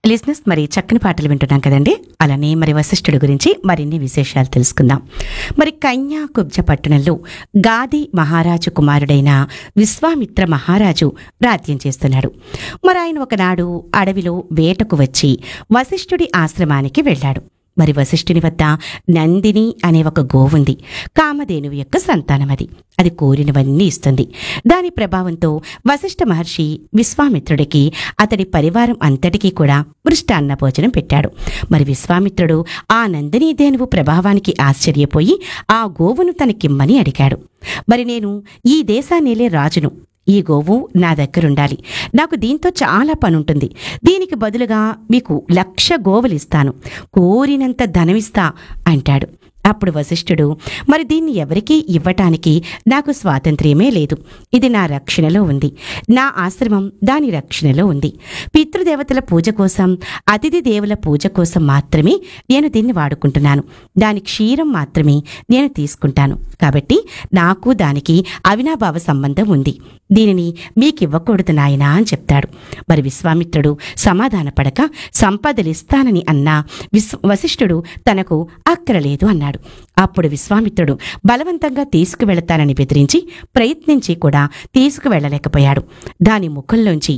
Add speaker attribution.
Speaker 1: లిజినెస్ మరి చక్కని పాటలు వింటున్నాం కదండి అలానే మరి వశిష్ఠుడి గురించి మరిన్ని విశేషాలు తెలుసుకుందాం మరి కన్యా కుబ్జ పట్టణంలో గాది మహారాజు కుమారుడైన విశ్వామిత్ర మహారాజు రాజ్యం చేస్తున్నాడు మరి ఆయన ఒకనాడు అడవిలో వేటకు వచ్చి వశిష్ఠుడి ఆశ్రమానికి వెళ్ళాడు మరి వశిష్ఠుని వద్ద నందిని అనే ఒక గోవుంది కామధేనువు యొక్క సంతానం అది అది కోరినవన్నీ ఇస్తుంది దాని ప్రభావంతో వశిష్ఠ మహర్షి విశ్వామిత్రుడికి అతడి పరివారం అంతటికీ కూడా మృష్టాన్న భోజనం పెట్టాడు మరి విశ్వామిత్రుడు ఆ నందిని ధేనువు ప్రభావానికి ఆశ్చర్యపోయి ఆ గోవును తనకిమ్మని అడిగాడు మరి నేను ఈ దేశానేలే రాజును ఈ గోవు నా దగ్గరుండాలి నాకు దీంతో చాలా పనుంటుంది దీనికి బదులుగా మీకు లక్ష గోవులు ఇస్తాను కోరినంత ధనమిస్తా అంటాడు అప్పుడు వశిష్ఠుడు మరి దీన్ని ఎవరికీ ఇవ్వటానికి నాకు స్వాతంత్ర్యమే లేదు ఇది నా రక్షణలో ఉంది నా ఆశ్రమం దాని రక్షణలో ఉంది పితృదేవతల పూజ కోసం అతిథి దేవుల పూజ కోసం మాత్రమే నేను దీన్ని వాడుకుంటున్నాను దాని క్షీరం మాత్రమే నేను తీసుకుంటాను కాబట్టి నాకు దానికి అవినాభావ సంబంధం ఉంది దీనిని మీకివ్వకూడదు నాయనా అని చెప్తాడు మరి విశ్వామిత్రుడు సమాధానపడక సంపదలిస్తానని అన్నా విశ్వ వశిష్ఠుడు తనకు అక్కరలేదు అన్నాడు అప్పుడు విశ్వామిత్రుడు బలవంతంగా తీసుకువెళతానని బెదిరించి ప్రయత్నించి కూడా తీసుకువెళ్ళలేకపోయాడు దాని ముఖంలోంచి